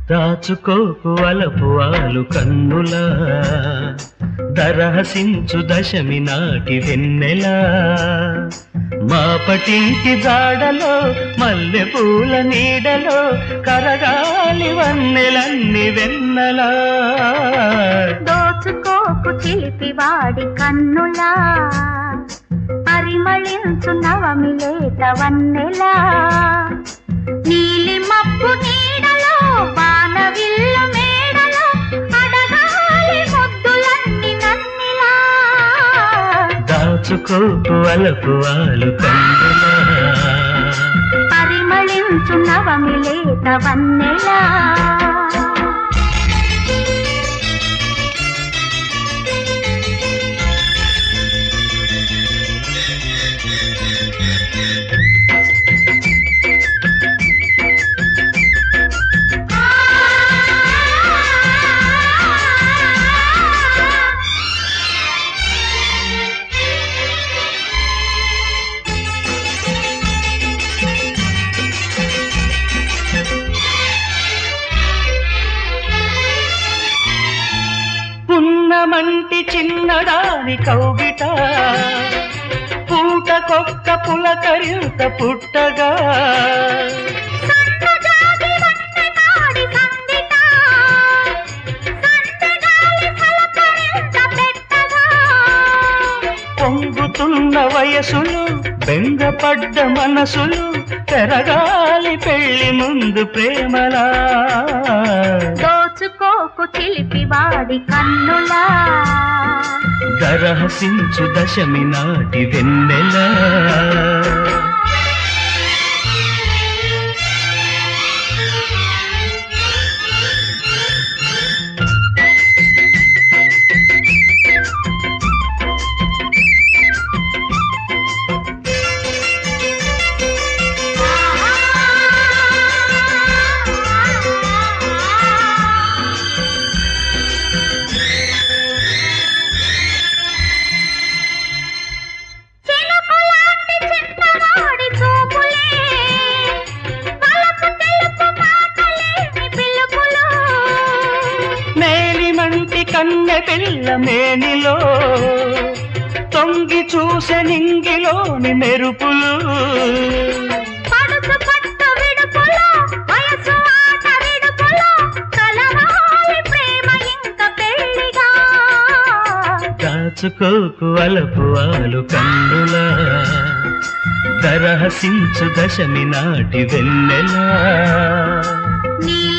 దాచుకోకు అలపు ఆలు కన్నులా దరహసించు దశమి నాటి వెన్నెలా మాపటింటి జాడలో మల్లె పూల నీడలో కరగాలి వన్నెలన్ని వెన్నెలా దోచుకోకు చిలిపి వాడి కన్నులా పరిమళించు నవమి లేత వన్నెలా నీలి మబ్బు నీడలో బాణవిల్లు మేడలో అడగాలి ముద్దులన్నీ నన్నిలా దాచుకోకు అలపు ఆలు కన్నులా పరిమళించు నవమి లేత వన్నెలా పున్నమంటి చిన్నదాని కౌగిట పూటకొక్క పులకరింత పుట్టగా సన్నజాజి వన్నెనాడి సందిట, సందెగాలి పలకరింత పెట్టగా. పొంగుతున్న వయసులు బెంగపడ్డ మనసులు పెరగాలి పెళ్లి ముందు ప్రేమలా దోచుకోకు చిలిపి వాడి కన్నులా దరహసించు దశమి నాటి వెన్నెలా చినుకులాంటి చిన్నవాడి చూపులే, వలపు తెలుపు మాటలేని పిలుపులు. మేలిమంటి కన్నె పిల్ల మేనిలో తొంగి చూసె నింగిలోని మెరుపులు పడుచు పట్టు విడుపులో, వయసు ఆట విడుపులో, కలవాలి ప్రేమ ఇంక పెళ్లిగా. దాచుకోకు అలపు ఆలు కన్నులా దరహసించు దశమి నాటి వెన్నెలా నీలి